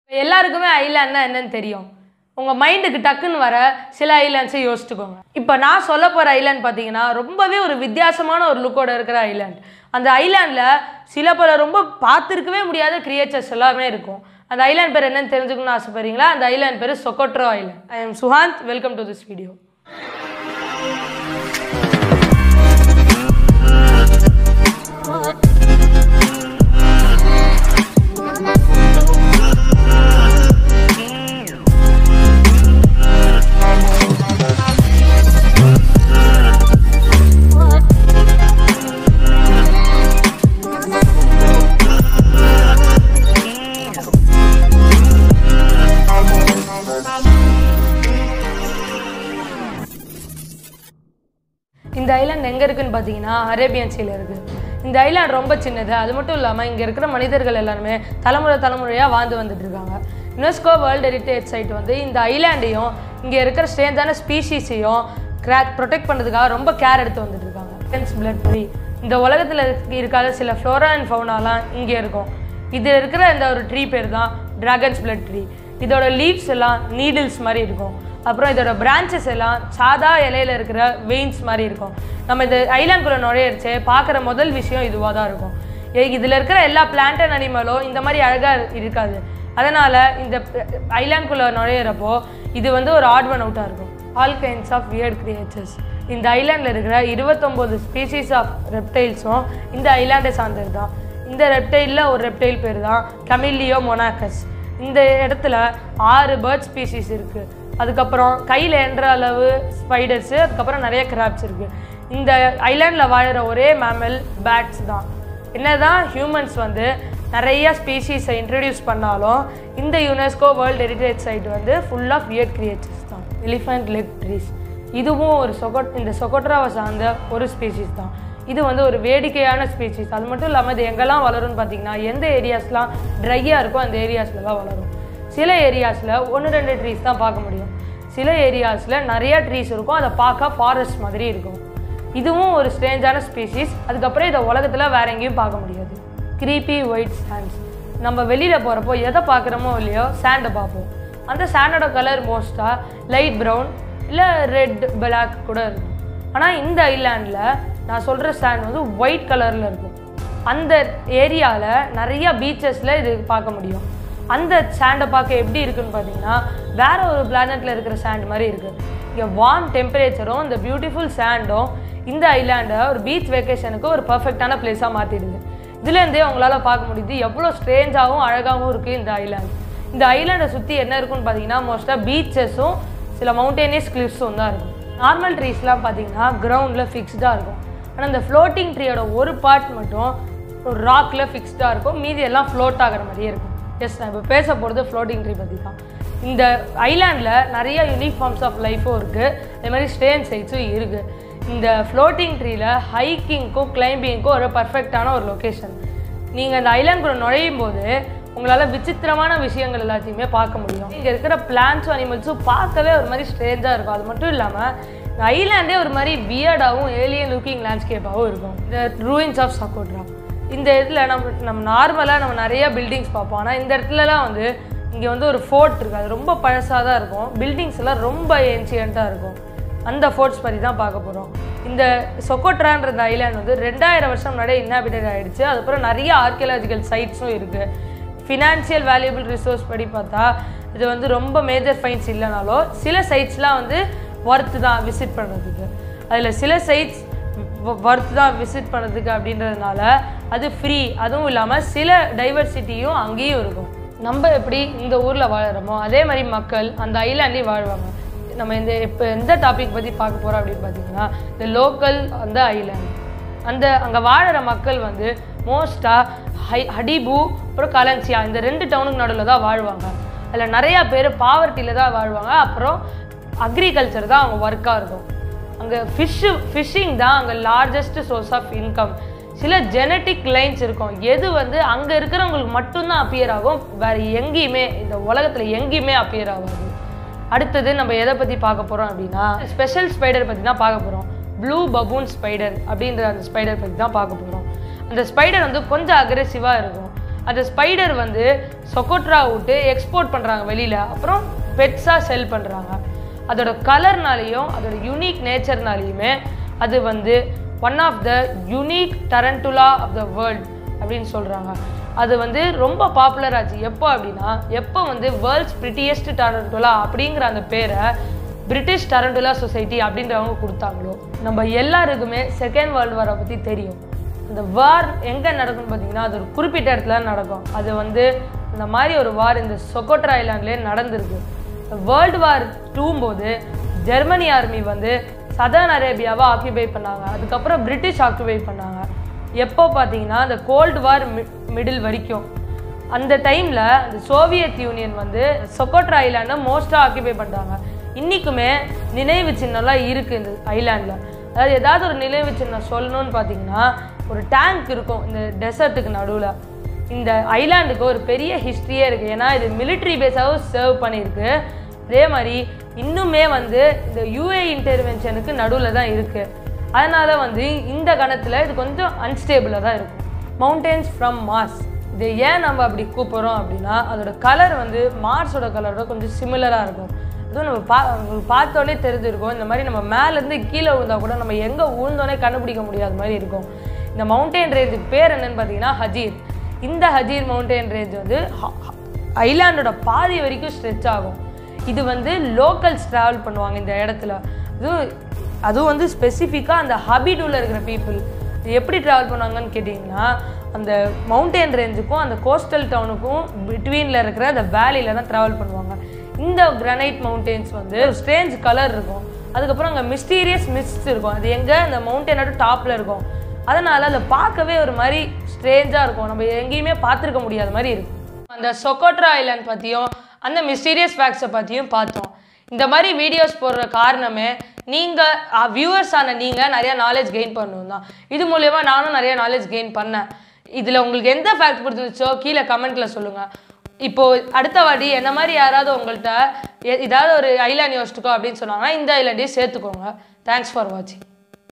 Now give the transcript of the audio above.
எல்லாருக்குமே ஐலாண்ட்னா என்னன்னு தெரியும் உங்கள் மைண்டுக்கு டக்குன்னு வர சில ஐலாண்ட்ஸை யோசிச்சுக்கோங்க இப்போ நான் சொல்ல போகிற ஐலாண்ட் பார்த்தீங்கன்னா ரொம்பவே ஒரு வித்தியாசமான ஒரு லுக்கோட இருக்கிற ஐலாண்ட் அந்த ஐலாண்டில் சில பல ரொம்ப பார்த்துருக்கவே முடியாத கிரியேச்சர்ஸ் எல்லாமே இருக்கும் அந்த ஐலாண்ட் பேர் என்னன்னு தெரிஞ்சுக்கணும்னு ஆசைப்படுறீங்களா அந்த ஐலாண்ட் பேர் Socotra island I am Suhanth welcome to this video இந்த ஐலாண்ட் எங்கே இருக்குன்னு பார்த்தீங்கன்னா அரேபியன் சீல இருக்குது இந்த ஐலாண்ட் ரொம்ப சின்னது அது மட்டும் இல்லாமல் இங்கே இருக்கிற மனிதர்கள் எல்லாருமே தலைமுறை தலைமுறையாக வாழ்ந்து வந்துட்டு இருக்காங்க யுனெஸ்கோ வேர்ல்டு ஹெரிட்டேஜ் சைட் வந்து இந்த ஐலாண்டையும் இங்கே இருக்கிற ஸ்ட்ரேஞ்சான ஸ்பீஷீஸையும் கிராக் ப்ரொடெக்ட் பண்ணுறதுக்காக ரொம்ப கேர் எடுத்து வந்துட்டு இருக்காங்க பிளட் ட்ரீ இந்த உலகத்தில் இருக்காத சில ஃப்ளோரா அண்ட் ஃபவுனாலாம் இங்கே இருக்கும் இது இருக்கிற இந்த ஒரு ட்ரீ பேர் தான் டிராகன்ஸ் பிளட் ட்ரீ இதோட லீவ்ஸ் எல்லாம் நீடில்ஸ் மாதிரி இருக்கும் அப்புறம் இதோட பிரான்ச்சஸ் எல்லாம் சாதா இலையில இருக்கிற வெயின்ஸ் மாதிரி இருக்கும் நம்ம இந்த ஐலாண்ட்குள்ளே நுழையிறச்சே பார்க்குற முதல் விஷயம் இதுவாக தான் இருக்கும் ஏ- இதுல இருக்கிற எல்லா பிளான்ட் அண்ட் அனிமலும் இந்த மாதிரி அழகாக இருக்காது அதனால இந்த ஐலாண்ட்குள்ளே நுழையிறப்போ இது வந்து ஒரு ஆட் ஒன் அவுட்டாக இருக்கும் all kinds of weird creatures இந்த ஐலாண்டில் இருக்கிற இருபத்தொம்போது ஸ்பீசிஸ் ஆஃப் ரெப்டைல்ஸும் இந்த ஐலாண்டை சார்ந்தது தான் இந்த ரெப்டைலில் ஒரு ரெப்டைல் பேர் தான் கமிலியோ மொனாக்கஸ் இந்த இடத்துல ஆறு பேர்ட் ஸ்பீசிஸ் இருக்குது அதுக்கப்புறம் கையில் என்ற அளவு ஸ்பைடர்ஸு அதுக்கப்புறம் நிறைய கிராப்ஸ் இருக்குது இந்த ஐலாண்டில் வாழுற ஒரே மேமல் பேட்ஸ் தான் என்னதான் ஹியூமன்ஸ் வந்து நிறைய ஸ்பீஷீஸை இன்ட்ரடியூஸ் பண்ணாலும் இந்த யுனெஸ்கோ வேர்ல்டு ஹெரிட்டேஜ் சைட் வந்து ஃபுல் ஆஃப் வியர்ட் கிரியேச்சர்ஸ் தான் எலிஃபண்ட் லெக் ட்ரீஸ் இதுவும் ஒரு சொகட் இந்த சொகட்ராவை சார்ந்த ஒரு ஸ்பீஷீஸ் தான் இது வந்து ஒரு வேடிக்கையான ஸ்பீஷீஸ் அது மட்டும் இல்லாமல் இது எங்கெல்லாம் வளரும்னு பார்த்தீங்கன்னா எந்த ஏரியாஸ்லாம் ட்ரையாக இருக்கோ அந்த ஏரியாஸில் தான் வளரும் சில ஏரியாஸில் ஒன்று ரெண்டு ட்ரீஸ் தான் பார்க்க முடியும் சில ஏரியாஸில் நிறைய ட்ரீஸ் இருக்கும் அதை பார்க்க ஃபாரஸ்ட் மாதிரி இருக்கும் இதுவும் ஒரு ஸ்ட்ரேஞ்சான ஸ்பீஷீஸ் அதுக்கப்புறம் இதை உலகத்தில் வேற எங்கேயும் பார்க்க முடியாது க்ரீப்பி ஒயிட் சாண்ட்ஸ் நம்ம வெளியில் போகிறப்போ எதை பார்க்குறோமோ இல்லையோ சாண்டை பார்ப்போம் அந்த சாண்டோட கலர் மோஸ்ட்டாக லைட் ப்ரௌன் இல்லை ரெட் பிளாக் கூட இருக்கும் ஆனால் இந்த ஐலாண்டில் நான் சொல்கிற சாண்ட் வந்து ஒயிட் கலரில் இருக்கும் அந்த ஏரியாவில் நிறைய பீச்சஸில் இது பார்க்க முடியும் அந்த சாண்டை பார்க்க எப்படி இருக்குன்னு பார்த்தீங்கன்னா வேற ஒரு பிளானெட்டில் இருக்கிற சாண்ட் மாதிரி இருக்குது இங்கே வார்ம் டெம்பரேச்சரும் இந்த பியூட்டிஃபுல் சாண்டும் இந்த ஐலாண்டை ஒரு பீச் வெக்கேஷனுக்கு ஒரு பர்ஃபெக்டான பிளேஸாக மாற்றிடுது இதுலேருந்தே உங்களால் பார்க்க முடியுது எவ்வளோ ஸ்ட்ரேஞ்சாகவும் அழகாகவும் இருக்குது இந்த ஐலாண்ட் இந்த ஐலாண்டை சுற்றி என்ன இருக்குன்னு பார்த்தீங்கன்னா மோஸ்ட்டாக பீச்சஸும் சில மவுண்டேனியஸ் கிளிஃப்ஸும் தான் இருக்கும் நார்மல் ட்ரீஸ்லாம் பார்த்தீங்கன்னா கிரவுண்டில் ஃபிக்ஸ்டாக இருக்கும் ஆனால் இந்த ஃப்ளோட்டிங் ட்ரீயோட ஒரு பார்ட் மட்டும் ஒரு ராக்ல ஃபிக்ஸ்டாக இருக்கும் மீதி எல்லாம் ஃப்ளோட் ஆகிற மாதிரியே இருக்கும் எஸ் நான் இப்போ பேச போகிறது ஃப்ளோட்டிங் ட்ரீ பற்றி தான் இந்த ஐலாண்டில் நிறைய யூனிக் ஃபார்ம்ஸ் ஆஃப் லைஃபும் இருக்குது அதே மாதிரி ஸ்டேன் சைட்ஸும் இருக்குது இந்த ஃப்ளோட்டிங் ட்ரீல ஹைக்கிங்க்கும் கிளைம்பிங்க்கும் ஒரு பர்ஃபெக்டான ஒரு லொக்கேஷன் நீங்கள் இந்த ஐலாண்டுக்குள்ள நுழையும் போது உங்களால் விசித்திரமான விஷயங்கள் எல்லாத்தையுமே பார்க்க முடியும் இங்கே இருக்கிற பிளான்ஸும் அனிமல்ஸும் பார்க்கவே ஒரு மாதிரி ஸ்ட்ரேஞ்சாக இருக்கும் அது மட்டும் இல்லாமல் இந்த ஐலாண்டே ஒரு மாதிரி வியர்டாகவும் ஏலியன் லுக்கிங் லேண்ட்ஸ்கேப்பாகவும் இருக்கும் இந்த ரூயின்ஸ் ஆஃப் சக்கோட்ரா இந்த இதில் நம்ம நம்ம நார்மலாக நம்ம நிறைய பில்டிங்ஸ் பார்ப்போம் ஆனால் இந்த இடத்துலலாம் வந்து இங்கே வந்து ஒரு ஃபோர்ட் இருக்குது அது ரொம்ப பழசாக தான் இருக்கும் பில்டிங்ஸ் எல்லாம் ரொம்ப ஏன்சியண்ட்டாக இருக்கும் அந்த ஃபோர்ட்ஸ் பற்றி தான் பார்க்க போகிறோம் இந்த சொக்கோட்ரான்ற இந்த ஐலாண்ட் வந்து ரெண்டாயிரம் வருஷம் முன்னாடியே இன்னாபிட்டட் ஆயிடுச்சு அதுக்கப்புறம் நிறைய ஆர்கியலாஜிக்கல் சைட்ஸும் இருக்குது ஃபினான்ஷியல் வேல்யூபிள் ரிசோர்ஸ் படி பார்த்தா இது வந்து ரொம்ப மேஜர் ஃபைன்ஸ் இல்லைனாலும் சில சைட்ஸ்லாம் வந்து ஒர்த்து தான் விசிட் பண்ணுறதுக்கு அதில் சில சைட்ஸ் ஒர்த் தான் விசிட் பண்ணுறதுக்கு அப்படின்றதுனால அது ஃப்ரீ அதுவும் இல்லாமல் சில டைவர்சிட்டியும் அங்கேயும் இருக்கும் நம்ம எப்படி இந்த ஊரில் வாழறோமோ அதே மாதிரி மக்கள் அந்த ஐலாண்ட்லேயும் வாழ்வாங்க நம்ம இந்த இப்போ எந்த டாபிக் பற்றி பார்க்க போகிறோம் அப்படின்னு பார்த்தீங்கன்னா இந்த லோக்கல் அந்த ஐலாண்ட் அந்த அங்கே வாழுற மக்கள் வந்து மோஸ்ட்டாக ஹை ஹடிபு அப்புறம் கலன்சியா இந்த ரெண்டு டவுனுக்கு நடுவில் தான் வாழ்வாங்க அதில் நிறையா பேர் பாவர்ட்டியில் தான் வாழ்வாங்க அப்புறம் அக்ரிகல்ச்சர் தான் அவங்க ஒர்க்காக இருக்கும் அங்கே ஃபிஷ்ஷு ஃபிஷ்ஷிங் தான் அங்கே லார்ஜஸ்ட் சோர்ஸ் ஆஃப் இன்கம் சில ஜெனட்டிக் லைன்ஸ் இருக்கும் எது வந்து அங்கே இருக்கிறவங்களுக்கு மட்டும்தான் அப்பியர் ஆகும் வேறு எங்கேயுமே இந்த உலகத்தில் எங்கேயுமே அப்பியர் ஆகாது அடுத்தது நம்ம எதை பற்றி பார்க்க போகிறோம் அப்படின்னா ஸ்பெஷல் ஸ்பைடர் பற்றி தான் பார்க்க போகிறோம் ப்ளூ பபூன் ஸ்பைடர் அப்படின்ற அந்த ஸ்பைடர் பற்றி தான் பார்க்க போகிறோம் அந்த ஸ்பைடர் வந்து கொஞ்சம் அக்ரெசிவாக இருக்கும் அந்த ஸ்பைடர் வந்து சொக்கோட்ரா விட்டு எக்ஸ்போர்ட் பண்ணுறாங்க வெளியில் அப்புறம் பெட்ஸாக செல் பண்ணுறாங்க அதோட கலர்னாலையும் அதோட யூனிக் நேச்சர்னாலையுமே அது வந்து one of the unique tarantula of the world அப்படின்னு சொல்கிறாங்க அது வந்து ரொம்ப பாப்புலர் ஆச்சு எப்போ அப்படின்னா எப்போ வந்து வேர்ல்ட்ஸ் பிரிட்டியஸ்ட் டரண்டுலா அப்படிங்கிற அந்த பேரை பிரிட்டிஷ் டரண்டுலா சொசைட்டி அப்படின்றவங்க கொடுத்தாங்களோ நம்ம எல்லாருக்குமே செகண்ட் வேர்ல்டு வாரை பற்றி தெரியும் அந்த வார் எங்கே நடக்கும்னு பார்த்தீங்கன்னா அது ஒரு குறிப்பிட்ட இடத்துல நடக்கும் அது வந்து இந்த மாதிரி ஒரு வார் இந்த சொக்கோட்ரா ஐலாண்ட்லேயே நடந்திருக்கு வேர்ல்டு வார் டூம் போது ஜெர்மனி ஆர்மி வந்து சதர்ன் அரேபியாவை ஆக்கியபை பண்ணாங்க அதுக்கப்புறம் பிரிட்டிஷ் ஆக்கியபை பண்ணாங்க எப்போ பார்த்தீங்கன்னா அந்த கோல்டு வார் மிடில் வரைக்கும் அந்த டைமில் அந்த சோவியத் யூனியன் வந்து சொக்கோட்ரா ஐலாண்டை மோஸ்ட்டாக ஆக்கியபை பண்ணுறாங்க இன்றைக்குமே நினைவு சின்னம்லாம் இருக்குது இந்த ஐலாண்டில் அதாவது ஏதாவது ஒரு நினைவு சின்னம் சொல்லணும்னு பார்த்தீங்கன்னா ஒரு டேங்க் இருக்கும் இந்த டெசர்ட்டுக்கு நடுவில் இந்த ஐலாண்டுக்கு ஒரு பெரிய ஹிஸ்ட்ரியே இருக்குது ஏன்னா இது மிலிட்ரி பேஸாகவும் சர்வ் பண்ணியிருக்கு அதே மாதிரி இன்னுமே வந்து இந்த யூஏ இன்டர்வென்ஷனுக்கு நடுவில் தான் இருக்குது அதனால வந்து இந்த கணத்தில் இது கொஞ்சம் அன்ஸ்டேபிளாக தான் இருக்கும் மவுண்டெயின்ஸ் ஃப்ரம் மார்ஸ் இது ஏன் நம்ம அப்படி கூப்பிட்றோம் அப்படின்னா அதோட கலர் வந்து மார்ஸோட கலரோட கொஞ்சம் சிமிலராக இருக்கும் அதுவும் நம்ம பா உங்களுக்கு பார்த்தோன்னே தெரிஞ்சிருக்கும் இந்த மாதிரி நம்ம மேலேருந்து கீழே விழுந்தா கூட நம்ம எங்கே விழுந்தோன்னே கண்டுபிடிக்க முடியாத மாதிரி இருக்கும் இந்த மவுண்டெயின் ரேஞ்சுக்கு பேர் என்னன்னு பார்த்தீங்கன்னா ஹஜீர் இந்த ஹஜீர் மவுண்டெயின் ரேஞ்ச் வந்து ஐலாண்டோட பாதி வரைக்கும் ஸ்ட்ரெச் ஆகும் இது வந்து லோக்கல்ஸ் ட்ராவல் பண்ணுவாங்க இந்த இடத்துல அதுவும் அதுவும் வந்து ஸ்பெசிஃபிக்காக அந்த ஹபிடூவில் இருக்கிற பீப்புள் இது எப்படி ட்ராவல் பண்ணுவாங்கன்னு கேட்டிங்கன்னா அந்த மவுண்டெயின் ரேஞ்சுக்கும் அந்த கோஸ்டல் டவுனுக்கும் பிட்வீனில் இருக்கிற அந்த வேலியில் தான் ட்ராவல் பண்ணுவாங்க இந்த கிரானைட் மவுண்டெயின்ஸ் வந்து ஸ்ட்ரேஞ்ச் கலர் இருக்கும் அதுக்கப்புறம் அங்கே மிஸ்டீரியஸ் மிஸ்ட் இருக்கும் அது எங்கே அந்த மவுண்டெயினோட டாப்பில் இருக்கும் அதனால் அதை பார்க்கவே ஒரு மாதிரி ஸ்ட்ரேஞ்சாக இருக்கும் நம்ம எங்கேயுமே பார்த்துருக்க முடியாத மாதிரி இருக்கும் அந்த சொக்கோட்ரா ஐலாண்ட் பற்றியும் அந்த மிஸ்டீரியஸ் ஃபேக்ட்ஸை பற்றியும் பார்த்தோம் இந்த மாதிரி வீடியோஸ் போடுற காரணமே நீங்கள் வியூவர்ஸ் ஆன நீங்கள் நிறையா நாலேஜ் கெயின் பண்ணணும் தான் இது மூலயமா நானும் நிறைய நாலேஜ் கெயின் பண்ணேன் இதில் உங்களுக்கு எந்த ஃபேக்ட் பிடிச்சிருச்சோ கீழே கமெண்ட்டில் சொல்லுங்கள் இப்போது அடுத்த வாட்டி என்ன மாதிரி யாராவது உங்கள்கிட்ட எ- ஏதாவது ஒரு ஐலாண்ட் யோசிச்சுக்கோ அப்படின்னு சொன்னாங்கன்னா இந்த ஐலாண்டையும் சேர்த்துக்கோங்க தேங்க்ஸ் ஃபார் வாட்சிங்